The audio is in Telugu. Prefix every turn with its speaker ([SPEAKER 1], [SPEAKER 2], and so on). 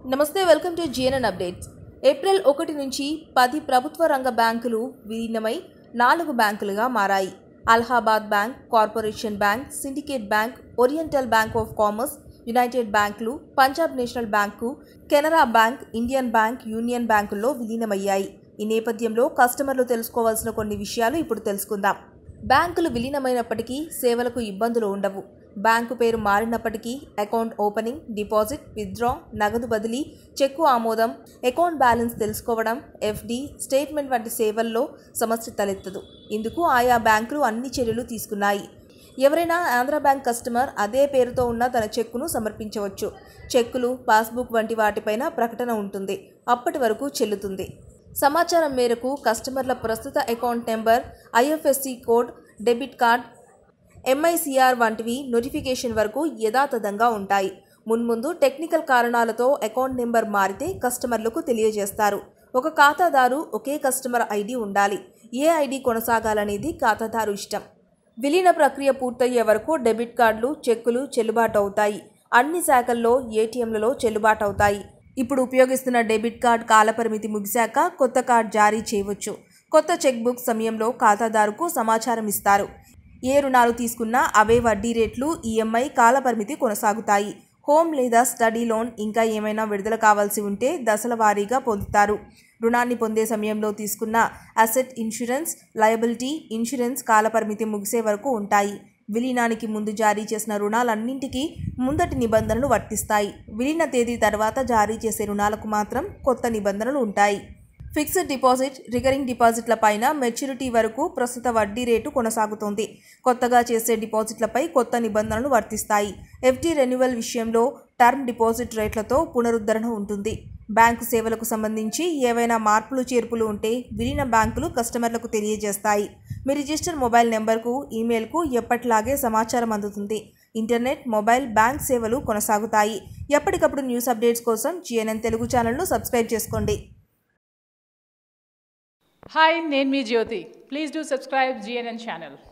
[SPEAKER 1] నమస్తే welcome to GNN updates April ఒకటి నుంచి పది ప్రభుత్వ రంగ బ్యాంకులు విలీనమై నాలుగు బ్యాంకులుగా మారాయి Allahabad bank corporation bank syndicate bank oriental bank of commerce united బ్యాంకులు Punjab national bank Canara bank Indian bank union బ్యాంకుల్లో విలీనమయ్యాయి ఈ నేపథ్యంలో కస్టమర్లు తెలుసుకోవాల్సిన కొన్ని విషయాలు ఇప్పుడు తెలుసుకుందాం బ్యాంకులు విలీనమైనప్పటికీ సేవలకు ఇబ్బందులు ఉండవు బ్యాంకు పేరు మారినప్పటికీ అకౌంట్ ఓపెనింగ్ డిపాజిట్ విత్డ్రా నగదు బదిలీ చెక్కు ఆమోదం అకౌంట్ బ్యాలెన్స్ తెలుసుకోవడం ఎఫ్డి స్టేట్మెంట్ వంటి సేవల్లో సమస్య తలెత్తదు ఇందుకు ఆయా బ్యాంకులు అన్ని చర్యలు తీసుకున్నాయి ఎవరైనా ఆంధ్ర బ్యాంక్ కస్టమర్ అదే పేరుతో ఉన్న తన చెక్కును సమర్పించవచ్చు చెక్కులు పాస్బుక్ వంటి వాటిపైన ప్రకటన ఉంటుంది అప్పటి వరకు చెల్లుతుంది సమాచారం మేరకు కస్టమర్ల ప్రస్తుత account number IFSC code debit card MICR వంటివి నోటిఫికేషన్ వరకు యథాతథంగా ఉంటాయి మున్ముందు టెక్నికల్ కారణాలతో అకౌంట్ నెంబర్ మారితే కస్టమర్లకు తెలియజేస్తారు ఒక ఖాతాదారు ఒకే కస్టమర్ ఐడి ఉండాలి ఏ ఐడి కొనసాగాలనేది ఖాతాదారు ఇష్టం విలీన ప్రక్రియ పూర్తయ్యే వరకు డెబిట్ కార్డులు చెక్కులు చెల్లుబాటు అవుతాయి అన్ని శాఖల్లో ఏటీఎంలలో చెల్లుబాటు అవుతాయి ఇప్పుడు ఉపయోగిస్తున్న డెబిట్ కార్డ్ కాలపరిమితి ముగిశాక కొత్త కార్డ్ జారీ చేయవచ్చు కొత్త చెక్ బుక్ సమయంలో ఖాతాదారుకు సమాచారం ఇస్తారు ఏ రుణాలు తీసుకున్నా అవే వడ్డీ రేట్లు ఈఎంఐ కాలపరిమితి కొనసాగుతాయి హోమ్ లేదా స్టడీ లోన్ ఇంకా ఏమైనా విడుదల కావాల్సి ఉంటే దశల వారీగా పొందుతారు రుణాన్ని పొందే సమయంలో తీసుకున్న అసెట్ ఇన్సూరెన్స్ లయబిలిటీ ఇన్సూరెన్స్ కాలపరిమితి ముగిసే వరకు ఉంటాయి విలీనానికి ముందు జారీ చేసిన రుణాలన్నింటికీ ముందటి నిబంధనలు వర్తిస్తాయి విలీన తేదీ తర్వాత జారీ చేసే రుణాలకు మాత్రం కొత్త నిబంధనలు ఉంటాయి ఫిక్స్డ్ డిపాజిట్ రికరింగ్ డిపాజిట్ల పైన మెచ్యూరిటీ వరకు ప్రస్తుత వడ్డీ రేటు కొనసాగుతోంది కొత్తగా చేసే డిపాజిట్లపై కొత్త నిబంధనలు వర్తిస్తాయి ఎఫ్డీ రెన్యువల్ విషయంలో టర్మ్ డిపాజిట్ రేట్లతో పునరుద్ధరణ ఉంటుంది బ్యాంకు సేవలకు సంబంధించి ఏవైనా మార్పులు చేర్పులు ఉంటే విలీన బ్యాంకులు కస్టమర్లకు తెలియజేస్తాయి మీ రిజిస్టర్ మొబైల్ నెంబర్కు ఈమెయిల్కు ఎప్పటిలాగే సమాచారం అందుతుంది ఇంటర్నెట్ మొబైల్ బ్యాంక్ సేవలు కొనసాగుతాయి ఎప్పటికప్పుడు న్యూస్ అప్డేట్స్ కోసం జిఎన్ఎన్ తెలుగు ఛానల్ను సబ్స్క్రైబ్ చేసుకోండి
[SPEAKER 2] హాయ్ నేను మీ Jyothi please do subscribe GNN channel